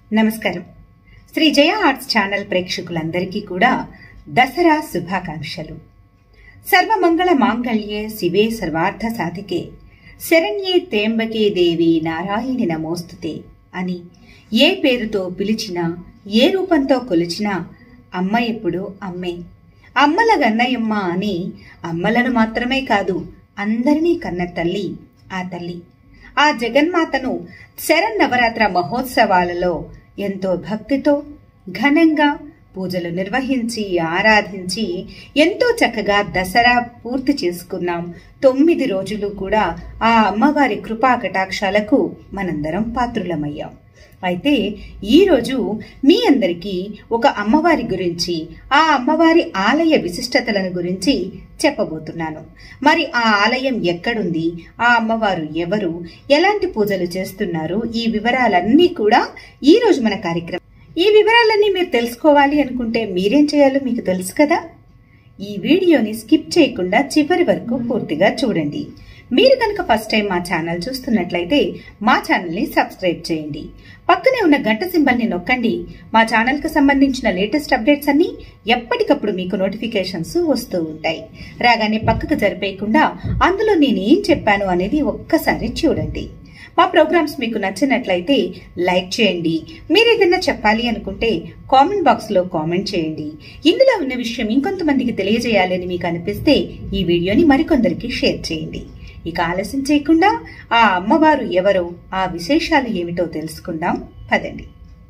నమస్కారం శ్రీ జయ arts channel ప్రేక్షకులందరికీ కూడా దసరా శుభాకాంక్షలు సర్వమంగళ మాంగళ్యే శివే సర్వార్థ సాధికే శరణ్యే త్రేంబకే దేవి నారాయణి నమోస్తుతే అని ఏ పేరుతో పిలిచినా ఏ రూపంతో కొలిచినా అమ్మ ఎప్పుడు అమ్మే అమ్మల గన్నయమ్మ అని అమ్మలను మాత్రమే కాదు అందరినీ కన్న తల్లి ఆ తల్లి ఆ జగన్మాతను శరన్నవరాత్ర మహోత్సవాలలో ఎంతో భక్తితో ఘనంగా పూజలు నిర్వహించి ఆరాధించి ఎంతో చక్కగా దసరా పూర్తి చేసుకున్నాం తొమ్మిది రోజులు కూడా ఆ అమ్మవారి కృపా కటాక్షాలకు మనందరం పాత్రులమయ్యాం అయితే ఈరోజు మీ అందరికీ ఒక అమ్మవారి గురించి ఆ అమ్మవారి ఆలయ విశిష్టతలను గురించి చెప్పబోతున్నాను మరి ఆ ఆలయం ఎక్కడుంది ఆ అమ్మవారు ఎవరు ఎలాంటి పూజలు చేస్తున్నారు ఈ వివరాలన్నీ కూడా ఈ రోజు మన కార్యక్రమం ఈ వివరాలన్నీ మీరు తెలుసుకోవాలి అనుకుంటే మీరేం చేయాలో మీకు తెలుసు కదా ఈ వీడియోని స్కిప్ చేయకుండా చివరి వరకు పూర్తిగా చూడండి మీరు కనుక ఫస్ట్ టైం మా ఛానల్ చూస్తున్నట్లయితే మా ఛానల్ని సబ్స్క్రైబ్ చేయండి పక్కనే ఉన్న గంట సింబల్ని నొక్కండి మా ఛానల్కి సంబంధించిన లేటెస్ట్ అప్డేట్స్ అన్ని ఎప్పటికప్పుడు మీకు నోటిఫికేషన్స్ వస్తూ ఉంటాయి రాగానే పక్కకు జరిపేయకుండా అందులో నేను ఏం చెప్పాను అనేది ఒక్కసారి చూడండి మా ప్రోగ్రామ్స్ మీకు నచ్చినట్లయితే లైక్ చేయండి మీరు ఏదైనా చెప్పాలి అనుకుంటే కామెంట్ బాక్స్ లో కామెంట్ చేయండి ఇందులో ఉన్న విషయం ఇంకొంతమందికి తెలియజేయాలని మీకు అనిపిస్తే ఈ వీడియోని మరికొందరికి షేర్ చేయండి ఇక ఆలస్యం చేయకుండా ఆ అమ్మవారు ఎవరో ఆ విశేషాలు ఏమిటో తెలుసుకుందాం పదండి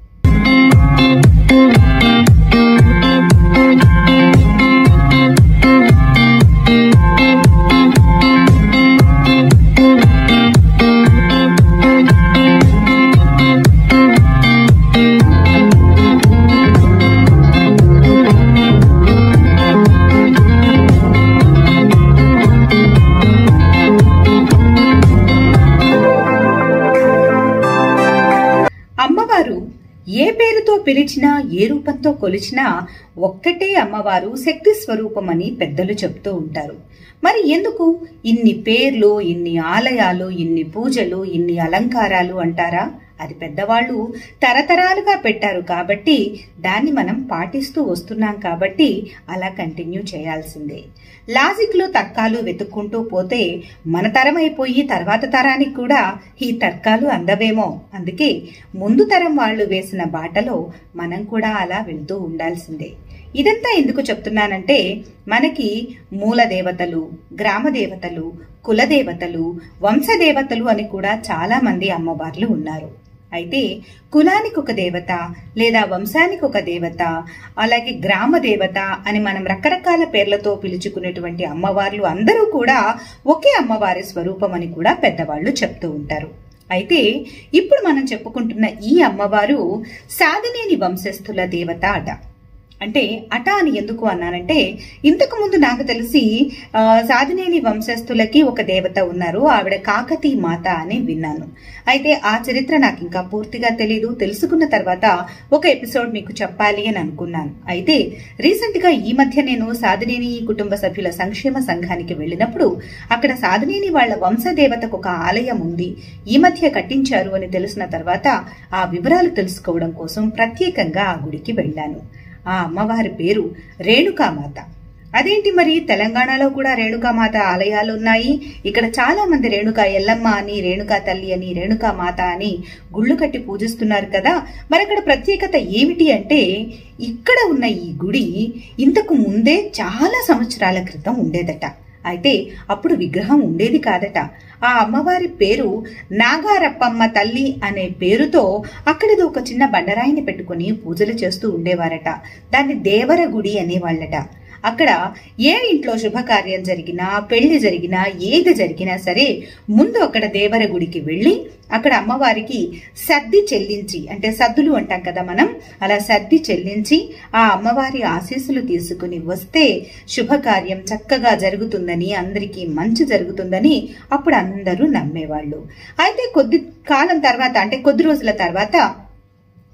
అమ్మవారు ఏ పేరుతో పిలిచినా ఏ రూపంతో కొలిచినా ఒక్కటే అమ్మవారు శక్తి స్వరూపమని పెద్దలు చెప్తూ ఉంటారు మరి ఎందుకు ఇన్ని పేర్లు ఇన్ని ఆలయాలు ఇన్ని పూజలు ఇన్ని అలంకారాలు అంటారా అది పెద్దవాళ్ళు తరతరాలుగా పెట్టారు కాబట్టి దాన్ని మనం పాటిస్తూ వస్తున్నాం కాబట్టి అలా కంటిన్యూ చేయాల్సిందే లాజిక్లు తర్కాలు వెతుక్కుంటూ పోతే మన తరం అయిపోయి తర్వాత తరానికి కూడా ఈ తర్కాలు అందవేమో అందుకే ముందు తరం వాళ్ళు వేసిన బాటలో మనం కూడా అలా వెళ్తూ ఉండాల్సిందే ఇదంతా ఎందుకు చెప్తున్నానంటే మనకి మూల దేవతలు గ్రామ దేవతలు కులదేవతలు వంశదేవతలు అని కూడా చాలా మంది అమ్మవార్లు ఉన్నారు అయితే కులానికి ఒక దేవత లేదా వంశానికి ఒక దేవత అలాగే గ్రామ దేవత అని మనం రకరకాల పేర్లతో పిలుచుకునేటువంటి అమ్మవార్లు అందరూ కూడా ఒకే అమ్మవారి స్వరూపం అని కూడా పెద్దవాళ్ళు చెప్తూ ఉంటారు అయితే ఇప్పుడు మనం చెప్పుకుంటున్న ఈ అమ్మవారు సాధనేని వంశస్థుల దేవత అట అంటే అట అని ఎందుకు అన్నానంటే ఇంతకు ముందు నాకు తెలిసి సాధినేని వంశస్థులకి ఒక దేవత ఉన్నారు ఆవిడ కాకతీ మాత అని విన్నాను అయితే ఆ చరిత్ర నాకు ఇంకా పూర్తిగా తెలీదు తెలుసుకున్న తర్వాత ఒక ఎపిసోడ్ మీకు చెప్పాలి అని అనుకున్నాను అయితే రీసెంట్ గా ఈ మధ్య నేను సాధినేని కుటుంబ సభ్యుల సంక్షేమ సంఘానికి వెళ్ళినప్పుడు అక్కడ సాధినేని వాళ్ల వంశదేవతకు ఒక ఆలయం ఉంది ఈ మధ్య కట్టించారు అని తెలిసిన తర్వాత ఆ వివరాలు తెలుసుకోవడం కోసం ప్రత్యేకంగా ఆ గుడికి వెళ్ళాను ఆ అమ్మవారి పేరు రేణుకామాత అదేంటి మరి తెలంగాణలో కూడా రేణుకామాత ఆలయాలు ఉన్నాయి ఇక్కడ చాలా మంది రేణుకా ఎల్లమ్మ అని రేణుకా తల్లి అని రేణుకా మాత అని గుళ్ళు కట్టి పూజిస్తున్నారు కదా మరి అక్కడ ప్రత్యేకత ఏమిటి అంటే ఇక్కడ ఉన్న ఈ గుడి ఇంతకు ముందే చాలా సంవత్సరాల క్రితం ఉండేదట అయితే అప్పుడు విగ్రహం ఉండేది కాదట ఆ అమ్మవారి పేరు నాగారప్పమ్మ తల్లి అనే పేరుతో అక్కడిది ఒక చిన్న బండరాయిని పెట్టుకుని పూజలు చేస్తూ ఉండేవారట దాన్ని దేవర గుడి అనేవాళ్ళట అక్కడ ఏ ఇంట్లో శుభకార్యం జరిగినా పెళ్లి జరిగినా ఏది జరిగినా సరే ముందు అక్కడ దేవర గుడికి వెళ్ళి అక్కడ అమ్మవారికి సద్ది చెల్లించి అంటే సద్దులు అంటాం కదా మనం అలా సద్ది చెల్లించి ఆ అమ్మవారి ఆశీస్సులు తీసుకుని వస్తే శుభకార్యం చక్కగా జరుగుతుందని అందరికీ మంచి జరుగుతుందని అప్పుడు అందరూ నమ్మేవాళ్ళు అయితే కొద్ది కాలం తర్వాత అంటే కొద్ది రోజుల తర్వాత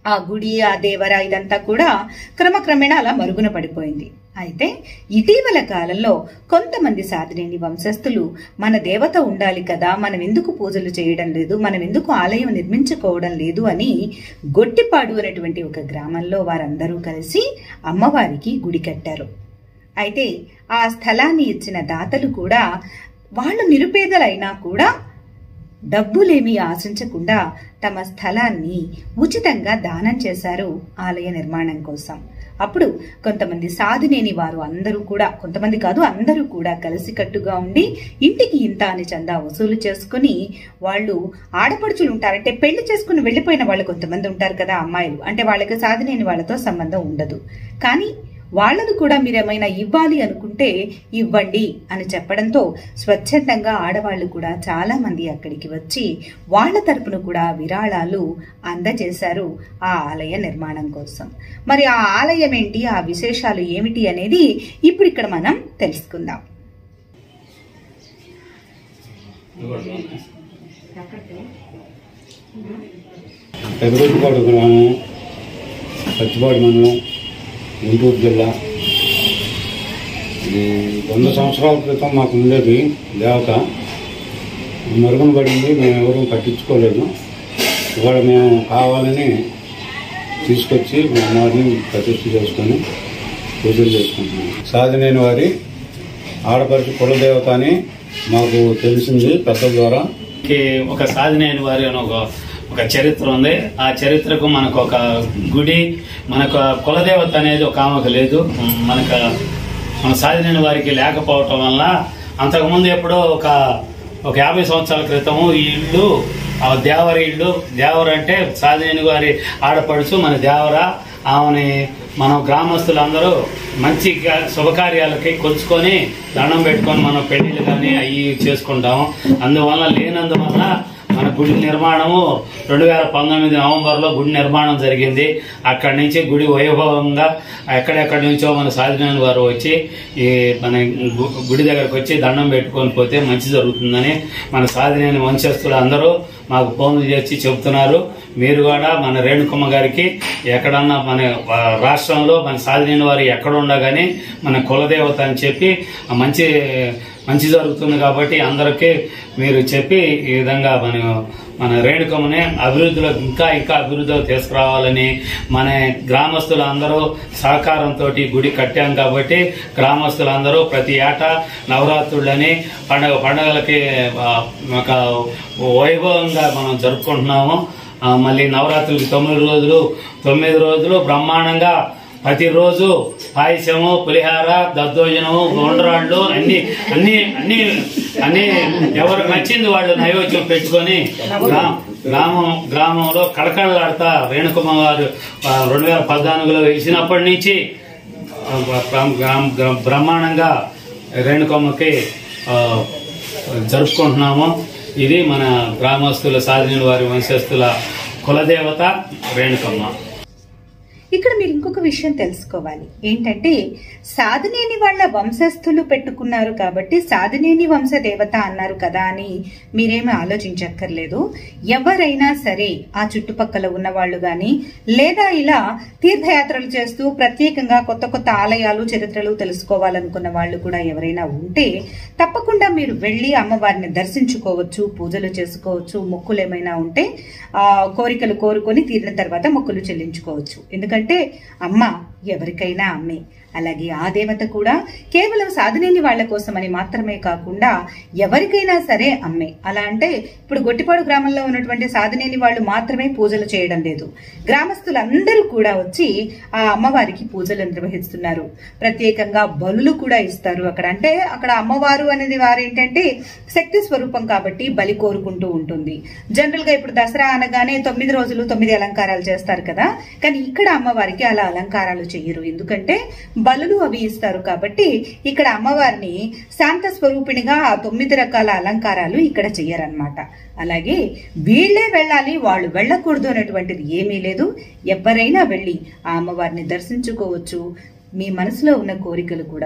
ఆ గుడి ఆ దేవర ఇదంతా కూడా క్రమక్రమేణా అలా మరుగున పడిపోయింది అయితే ఇటీవల కాలంలో కొంతమంది సాధనేని వంశస్థులు మన దేవత ఉండాలి కదా మనం ఎందుకు పూజలు చేయడం లేదు మనం ఎందుకు ఆలయం నిర్మించుకోవడం లేదు అని గొట్టిపాడు అనేటువంటి ఒక గ్రామంలో వారందరూ కలిసి అమ్మవారికి గుడి కట్టారు అయితే ఆ స్థలాన్ని ఇచ్చిన దాతలు కూడా వాళ్ళు నిరుపేదలైనా కూడా డబ్బులేమీ ఆశించకుండా తమ స్థలాన్ని ఉచితంగా దానం చేశారు ఆలయ నిర్మాణం కోసం అప్పుడు కొంతమంది సాధునేని వారు అందరూ కూడా కొంతమంది కాదు అందరూ కూడా కలిసికట్టుగా ఉండి ఇంటికి ఇంత అని చందా వసూలు చేసుకుని వాళ్ళు ఆడపడుచులు ఉంటారంటే పెళ్లి చేసుకుని వెళ్ళిపోయిన వాళ్ళు కొంతమంది ఉంటారు కదా అమ్మాయిలు అంటే వాళ్ళకి సాధునేని వాళ్ళతో సంబంధం ఉండదు కానీ వాళ్ళను కూడా మీరేమైనా ఇవ్వాలి అనుకుంటే ఇవ్వండి అని చెప్పడంతో స్వచ్ఛందంగా ఆడవాళ్లు కూడా చాలా మంది అక్కడికి వచ్చి వాళ్ళ తరపున కూడా విరాళాలు అందజేశారు ఆ ఆలయ నిర్మాణం కోసం మరి ఆ ఆలయం ఏంటి ఆ విశేషాలు ఏమిటి అనేది ఇప్పుడు ఇక్కడ మనం తెలుసుకుందాం పెదరూరుపాడు గ్రామం పచ్చిపాడు మండలం గుంటూరు జిల్లా ఇది వంద సంవత్సరాల క్రితం మాకు ఉండేది దేవత మరుగున పడింది మేము ఎవరూ పట్టించుకోలేదు ఇవాళ మేము కావాలని తీసుకొచ్చి మా అమ్మవారిని ప్రతిష్ఠ చేసుకొని పూజలు చేసుకుంటున్నాం సాధనేని వారి ఆడపడుచు కులదేవత అని మాకు తెలిసింది పెద్దల ద్వారా కి ఒక సాధనైన వారి అని ఒక ఒక చరిత్ర ఉంది ఆ చరిత్రకు మనకు ఒక గుడి మనకు కులదేవత అనేది ఒక ఆమెకు లేదు మనకు మన సాధనైన వారికి లేకపోవటం వల్ల అంతకుముందు ఎప్పుడో ఒక ఒక యాభై సంవత్సరాల క్రితము ఈ ఇల్లు ఆ దేవర ఇల్లు దేవర అంటే సాధనైన వారి ఆడపడుచు మన దేవర ఆమెని మనం గ్రామస్తులందరూ మంచి గా- శుభకార్యాలకి కొలుచుకొని దండం పెట్టుకొని మనం పెళ్లిళ్ళు కానీ అవి చేసుకుంటాము అందువల్ల లేనందువల్ల మన గుడి నిర్మాణము రెండు వేల పంతొమ్మిది నవంబర్లో గుడి నిర్మాణం జరిగింది అక్కడి నుంచి గుడి వైభవంగా ఎక్కడెక్కడి నుంచో మన సాధన వారు వచ్చి ఈ మన గు- గుడి దగ్గరకు వచ్చి దండం పెట్టుకొని పోతే మంచి జరుగుతుందని మన సాధన వంశస్థులు అందరూ మాకు ఫోన్లు చేసి చెబుతున్నారు మీరు కూడా మన రేణుకమ్మ గారికి ఎక్కడన్నా మన ఆ, రాష్ట్రంలో మన సాధన వారు ఎక్కడ ఉండగానే మన కులదేవత అని చెప్పి ఆ మంచి మంచి జరుగుతుంది కాబట్టి అందరికీ మీరు చెప్పి ఈ విధంగా మన మన రేణుకమ్మని అభివృద్ధిలో ఇంకా ఇంకా అభివృద్ధిలో తీసుకురావాలని మన గ్రామస్తులు అందరూ సహకారంతో గుడి కట్టాం కాబట్టి గ్రామస్తులందరూ ప్రతి ఏటా నవరాత్రులని పండగ పండగలకి ఆ, ఒక వైభవంగా మనం జరుపుకుంటున్నాము ఆ, మళ్ళీ నవరాత్రులకి తొమ్మిది రోజులు తొమ్మిది రోజులు బ్రహ్మాండంగా ప్రతిరోజు పాయసము పులిహార దద్దోజనము గోండ్రాళ్ళు అన్ని అన్ని అన్ని అన్ని ఎవరికి నచ్చింది వాళ్ళు నైవేద్యం పెట్టుకొని గ్రా- గ్రామం గ్రామంలో కడకడలాడతా రేణుకుమ గారు ఆ, రెండు వేల పద్నాలుగులో వేసినప్పటి నుంచి ఆ, బ్ర- గ్రామ- గ్రామ- బ్రహ్మాండంగా రేణుకమ్మకి ఆ, జరుపుకుంటున్నాము ఇది మన గ్రామస్తుల సాధన వారి వంశస్థుల కులదేవత రేణుకమ్మ ఇక్కడ మీరు ఇంకొక విషయం తెలుసుకోవాలి ఏంటంటే సాధనేని వాళ్ళ వంశస్థులు పెట్టుకున్నారు కాబట్టి సాధనేని వంశ దేవత అన్నారు కదా అని మీరేమీ ఆలోచించక్కర్లేదు ఎవరైనా సరే ఆ చుట్టుపక్కల ఉన్న వాళ్ళు గాని లేదా ఇలా తీర్థయాత్రలు చేస్తూ ప్రత్యేకంగా కొత్త కొత్త ఆలయాలు చరిత్రలు తెలుసుకోవాలనుకున్న వాళ్ళు కూడా ఎవరైనా ఉంటే తప్పకుండా మీరు వెళ్ళి అమ్మవారిని దర్శించుకోవచ్చు పూజలు చేసుకోవచ్చు మొక్కులు ఏమైనా ఉంటే ఆ కోరికలు కోరుకొని తీరిన తర్వాత మొక్కులు చెల్లించుకోవచ్చు ఎందుకంటే అమ్మ ఎవరికైనా అమ్మే అలాగే ఆ దేవత కూడా కేవలం సాధనేని వాళ్ళ కోసమని మాత్రమే కాకుండా ఎవరికైనా సరే అమ్మే అలా అంటే ఇప్పుడు గొట్టిపాడు గ్రామంలో ఉన్నటువంటి సాధనేని వాళ్ళు మాత్రమే పూజలు చేయడం లేదు గ్రామస్తులందరూ కూడా వచ్చి ఆ అమ్మవారికి పూజలు నిర్వహిస్తున్నారు ప్రత్యేకంగా బలులు కూడా ఇస్తారు అక్కడ అంటే అక్కడ అమ్మవారు అనేది వారు ఏంటంటే శక్తి స్వరూపం కాబట్టి బలి కోరుకుంటూ ఉంటుంది జనరల్ గా ఇప్పుడు దసరా అనగానే తొమ్మిది రోజులు తొమ్మిది అలంకారాలు చేస్తారు కదా కానీ ఇక్కడ అమ్మవారికి అలా అలంకారాలు చెయ్యరు ఎందుకంటే బలులు అవి ఇస్తారు కాబట్టి ఇక్కడ అమ్మవారిని శాంత స్వరూపిణిగా ఆ తొమ్మిది రకాల అలంకారాలు ఇక్కడ చెయ్యరన్నమాట అలాగే వీళ్ళే వెళ్ళాలి వాళ్ళు వెళ్ళకూడదు అనేటువంటిది ఏమీ లేదు ఎవరైనా వెళ్ళి ఆ అమ్మవారిని దర్శించుకోవచ్చు మీ మనసులో ఉన్న కోరికలు కూడా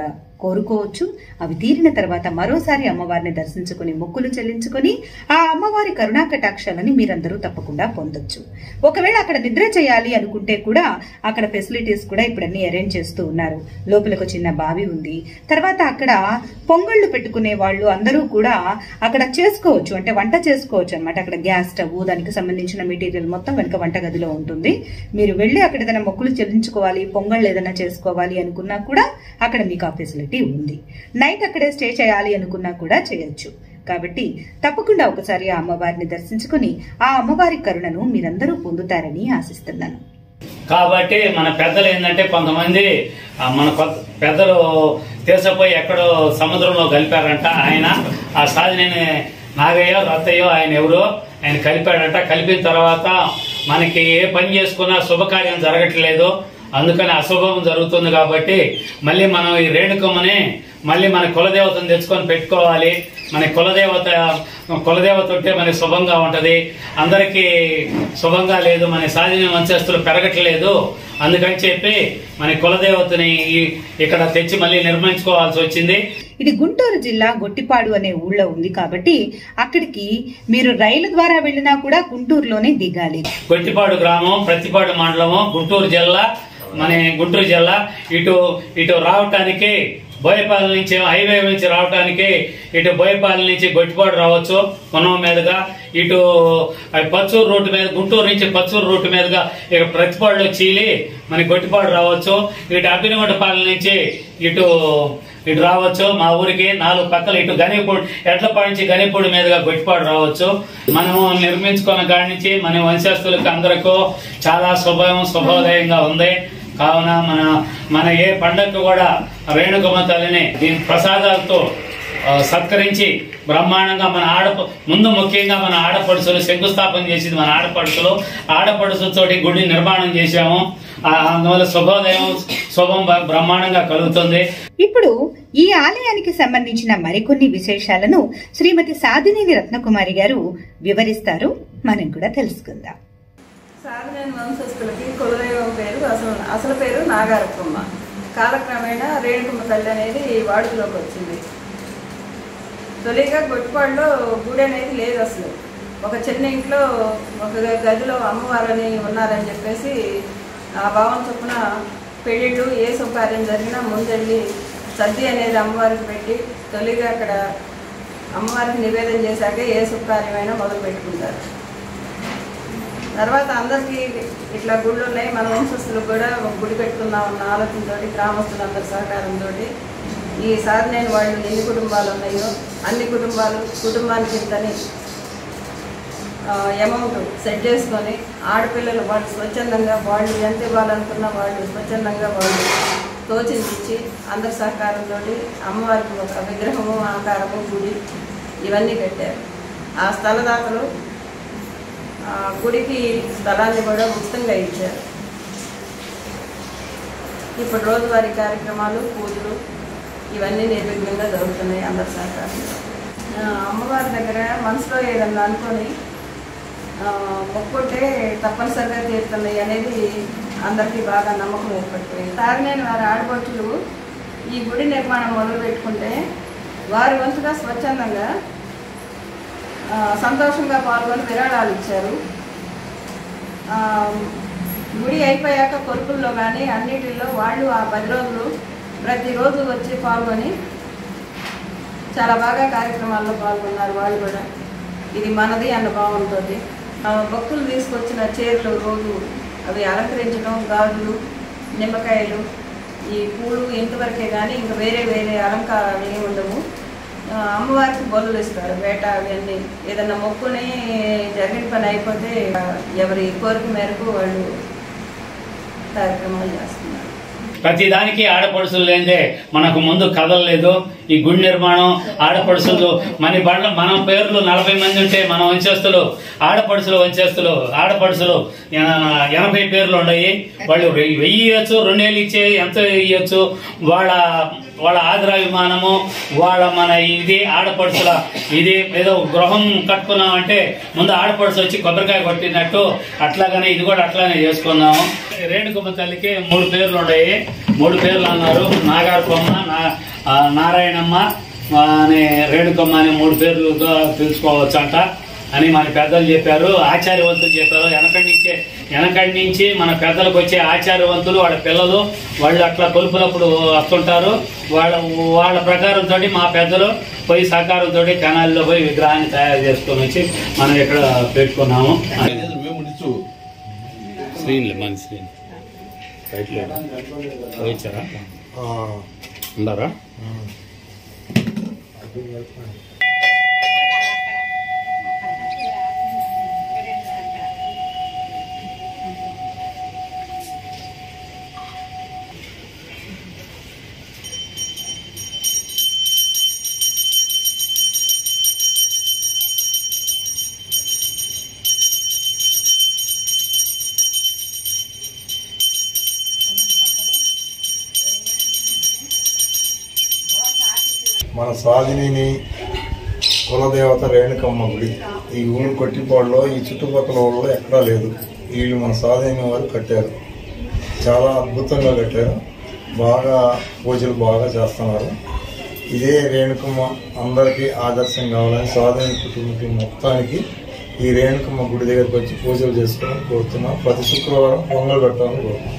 కోరుకోవచ్చు అవి తీరిన తర్వాత మరోసారి అమ్మవారిని దర్శించుకుని మొక్కులు చెల్లించుకుని ఆ అమ్మవారి కరుణా కటాక్షాలని మీరందరూ తప్పకుండా పొందొచ్చు ఒకవేళ అక్కడ నిద్ర చేయాలి అనుకుంటే కూడా అక్కడ ఫెసిలిటీస్ కూడా ఇప్పుడు అన్ని అరేంజ్ చేస్తూ ఉన్నారు లోపల ఒక చిన్న బావి ఉంది తర్వాత అక్కడ పొంగళ్ళు పెట్టుకునే వాళ్ళు అందరూ కూడా అక్కడ చేసుకోవచ్చు అంటే వంట చేసుకోవచ్చు అన్నమాట అక్కడ గ్యాస్ స్టవ్ దానికి సంబంధించిన మెటీరియల్ మొత్తం వెనుక వంట గదిలో ఉంటుంది మీరు వెళ్ళి అక్కడ ఏదైనా మొక్కులు చెల్లించుకోవాలి పొంగళ్ళు ఏదైనా చేసుకోవాలి అనుకున్నా కూడా అక్కడ మీకు ఆ ఫెసిలిటీ ఉంది నైట్ అక్కడే స్టే చేయాలి అనుకున్నా కూడా చేయొచ్చు కాబట్టి తప్పకుండా ఒకసారి ఆ అమ్మవారిని దర్శించుకుని ఆ అమ్మవారి కరుణను మీరందరూ పొందుతారని ఆశిస్తున్నాను కాబట్టి మన పెద్దలు ఏంటంటే కొంతమంది ఆ, మన కొత్త పెద్దలు తీసపోయి ఎక్కడో సముద్రంలో కలిపారంట ఆయన ఆ సాధినేని నాగయ్యో రత్తయ్యో ఆయన ఎవరో ఆయన కలిపాడంట కలిపిన తర్వాత మనకి ఏ పని చేసుకున్నా శుభకార్యం జరగట్లేదు అందుకని అశుభం జరుగుతుంది కాబట్టి మళ్ళీ మనం ఈ రేణుకమ్మని మళ్ళీ మన కులదేవతను తెచ్చుకొని పెట్టుకోవాలి మన కులదేవత కులదేవత ఉంటే మనకి శుభంగా ఉంటది అందరికీ శుభంగా లేదు మన సాధిన వంశస్థులు పెరగట్లేదు అందుకని చెప్పి మన కులదేవతని ఈ- ఇక్కడ తెచ్చి మళ్ళీ నిర్మించుకోవాల్సి వచ్చింది ఇది గుంటూరు జిల్లా గొట్టిపాడు అనే ఊళ్ళో ఉంది కాబట్టి అక్కడికి మీరు రైలు ద్వారా వెళ్ళినా కూడా గుంటూరులోనే దిగాలి గొట్టిపాడు గ్రామం ప్రతిపాడు మండలము గుంటూరు జిల్లా మన గుంటూరు జిల్లా ఇటు ఇటు రావటానికి బోయపాలెం నుంచి హైవే నుంచి రావటానికి ఇటు బోయపాలెం నుంచి గొట్టిపాడు రావచ్చు కొనం మీదుగా ఇటు ఆ పచ్చూరు రూట్ మీద గుంటూరు నుంచి పచ్చూరు రూట్ మీదుగా ఇక ప్రతిపాడులో చీలి మన గొట్టిపాడు రావచ్చు ఇటు అబ్బినగుంటపాలెం నుంచి ఇటు ఇటు రావచ్చు మా ఊరికి నాలుగు పక్కల ఇటు గనిపూడి ఎడ్లపాడు నుంచి గనిపూడి మీదుగా గొట్టిపాడు రావచ్చు మనము నిర్మించుకున్న కాడి నుంచి మన వంశస్థులకు అందరికీ చాలా శుభం శుభోదయంగా ఉంది కావున మన మన ఏ పండగకు కూడా రేణుకమ్మ తల్లిని దీని ప్రసాదాలతో ఆ, సత్కరించి బ్రహ్మాండంగా మన ఆడ ముందు ముఖ్యంగా మన ఆడపడుచులు శంకుస్థాపన చేసింది మన ఆడపడుచులు ఆడపడుచులతోటి గుడి నిర్మాణం చేశాము ఆ, అందువల్ల శుభోదయం శుభం బ- బ్రహ్మాండంగా కలుగుతుంది ఇప్పుడు ఈ ఆలయానికి సంబంధించిన మరికొన్ని విశేషాలను శ్రీమతి సాధినేని రత్నకుమారి గారు వివరిస్తారు మనం కూడా తెలుసుకుందాం సాధనైన వంశస్థులకి కులదైవం పేరు అసలు అసలు పేరు నాగారకమ్మ కాలక్రమేణా రేణుకమ్మ తల్లి అనేది వాడుకలోకి వచ్చింది తొలిగా గొట్టిపాడులో గుడి అనేది లేదు అసలు ఒక చిన్న ఇంట్లో ఒక గదిలో అమ్మవారని ఉన్నారని చెప్పేసి ఆ భావం చొప్పున పెళ్ళిళ్ళు ఏ శుభకార్యం జరిగినా ముందెళ్ళి సద్ది అనేది అమ్మవారికి పెట్టి తొలిగా అక్కడ అమ్మవారికి నివేదన చేశాక ఏ శుభకార్యమైనా మొదలు పెట్టుకుంటారు తర్వాత అందరికీ ఇట్లా గుళ్ళు ఉన్నాయి మన వంశస్థులకు కూడా ఒక గుడి పెట్టుకుందాం అన్న ఆలోచనతో గ్రామస్తులందరి సహకారంతో ఈ సాధనైన వాళ్ళు ఎన్ని కుటుంబాలు ఉన్నాయో అన్ని కుటుంబాలు కుటుంబానికి ఇంతని అమౌంట్ సెట్ చేసుకొని ఆడపిల్లలు వాళ్ళు స్వచ్ఛందంగా వాళ్ళు ఎంత ఇవ్వాలనుకున్న వాళ్ళు స్వచ్ఛందంగా వాళ్ళు తోచింది ఇచ్చి అందరి సహకారంతో అమ్మవారికి ఒక విగ్రహము ఆకారము గుడి ఇవన్నీ కట్టారు ఆ స్థలదాతలు ఆ గుడికి స్థలాన్ని కూడా ఉచితంగా ఇచ్చారు ఇప్పుడు రోజువారీ కార్యక్రమాలు పూజలు ఇవన్నీ నిర్విఘ్నంగా జరుగుతున్నాయి అందరి సహకారంతో ఆ, అమ్మవారి దగ్గర మనసులో ఏదన్నా అనుకొని ఆ, మొక్కుంటే తప్పనిసరిగా తీరుతున్నాయి అనేది అందరికీ బాగా నమ్మకం ఏర్పడిపోయింది తాగినేని వారి ఆడపడుచులు ఈ గుడి నిర్మాణం మొదలు పెట్టుకుంటే వారి వంతుగా స్వచ్ఛందంగా ఆ, సంతోషంగా పాల్గొని విరాళాలు ఇచ్చారు ఆ, గుడి అయిపోయాక కొలుపుల్లో కానీ అన్నిటిల్లో వాళ్ళు ఆ పది రోజులు ప్రతిరోజు వచ్చి పాల్గొని చాలా బాగా కార్యక్రమాల్లో పాల్గొన్నారు వాళ్ళు కూడా ఇది మనది అన్న భావంతో భక్తులు తీసుకొచ్చిన చీరలు రోజు అవి అలంకరించడం గాజులు నిమ్మకాయలు ఈ పూలు ఇంతవరకే కానీ ఇంకా వేరే వేరే అలంకారాలు ఏమి ఉండవు ఆ, అమ్మవారికి బొల్లులు ఇస్తారు వేట అవన్నీ ఏదన్నా మొక్కుని జరిగిన పని అయిపోతే ఆ, ఎవరి కోరిక మేరకు వాళ్ళు కార్యక్రమాలు చేస్తున్నారు ప్రతి దానికి ఆడపడుచులు లేదే మనకు ముందు కదలలేదు ఈ గుడి నిర్మాణం ఆడపడుచులు మన బండ్ల మన పేర్లు నలభై మంది ఉంటే మన వంశస్థులు ఆడపడుచులు వంశస్థులు ఆడపడుచులు ఎన- ఎనభై పేర్లు ఉన్నాయి వాళ్ళు వెయ్యి ఇవ్వచ్చు రెండేళ్ళు ఇచ్చే ఎంత ఇవ్వచ్చు వాళ్ళ వాళ్ళ ఆదరాభిమానము వాళ్ళ మన ఇది ఆడపడుచుల ఇది ఏదో గృహం కట్టుకున్నామంటే ముందు ఆడపడుచు వచ్చి కొబ్బరికాయ కొట్టినట్టు అట్లాగనే ఇది కూడా అట్లానే చేసుకున్నాము రేణుకమ్మ తల్లికి మూడు పేర్లు ఉన్నాయి మూడు పేర్లు అన్నారు నాగార్కొమ్మ నా ఆ, నారాయణమ్మ ఆ, అని రేణుకమ్మ అని మూడు పేర్లుగా పిలుచుకోవచ్చు అంట అని మన పెద్దలు చెప్పారు ఆచార్యవంతులు చెప్పారు వెనకడి నుంచే వెనకడి నుంచి మన పెద్దలకు వచ్చే ఆచార్యవంతులు వాళ్ళ పిల్లలు వాళ్ళు అట్లా కొలుపులప్పుడు వస్తుంటారు వాళ్ళ వాళ్ళ ప్రకారంతో మా పెద్దలు పోయి సహకారంతో కెనాల్లో పోయి విగ్రహాన్ని తయారు చేసుకొని వచ్చి మనం ఇక్కడ పెట్టుకున్నాము శ్రీన్లే మన శ్రీన్ వచ్చారా ఉండారా మన స్వాధిని కులదేవత రేణుకమ్మ గుడి ఈ ఊరు కొట్టిపాడులో ఈ చుట్టుపక్కల ఊళ్ళో ఎక్కడా లేదు వీళ్ళు మన స్వాధీన వారు కట్టారు చాలా అద్భుతంగా కట్టారు బాగా పూజలు బాగా చేస్తున్నారు ఇదే రేణుకమ్మ అందరికీ ఆదర్శం కావాలని స్వాధీన కుటుంబం మొత్తానికి ఈ రేణుకమ్మ గుడి దగ్గరికి వచ్చి పూజలు చేసుకోవాలని కోరుతున్నాం ప్రతి శుక్రవారం పొంగల్ పెట్టాలని కోరుతున్నాం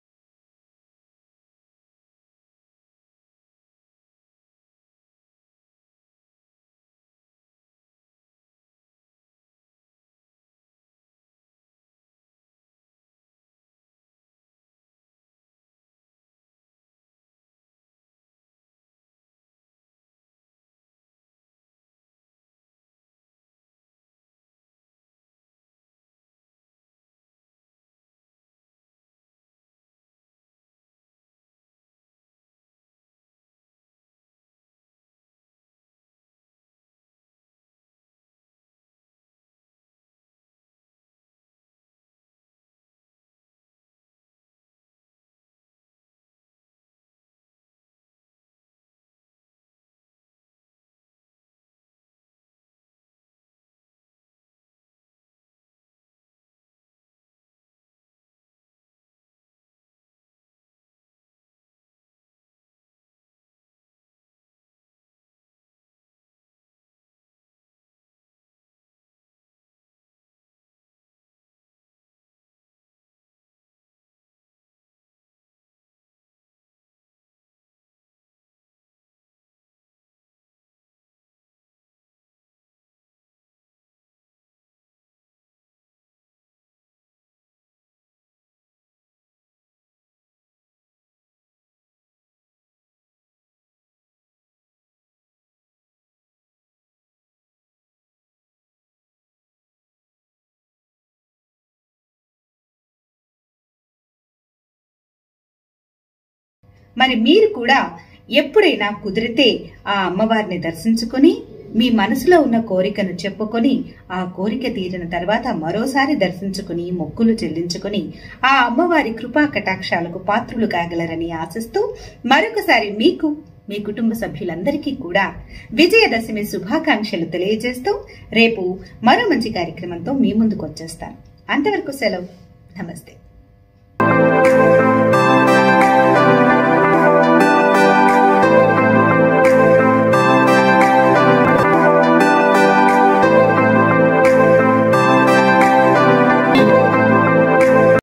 మరి మీరు కూడా ఎప్పుడైనా కుదిరితే ఆ అమ్మవారిని దర్శించుకొని మీ మనసులో ఉన్న కోరికను చెప్పుకొని ఆ కోరిక తీరిన తర్వాత మరోసారి దర్శించుకుని మొక్కులు చెల్లించుకుని ఆ అమ్మవారి కృపా కటాక్షాలకు పాత్రులు కాగలరని ఆశిస్తూ మరొకసారి మీకు మీ కుటుంబ సభ్యులందరికీ కూడా విజయదశమి శుభాకాంక్షలు తెలియజేస్తూ రేపు మరో మంచి కార్యక్రమంతో మీ ముందుకు వచ్చేస్తాను అంతవరకు సెలవు నమస్తే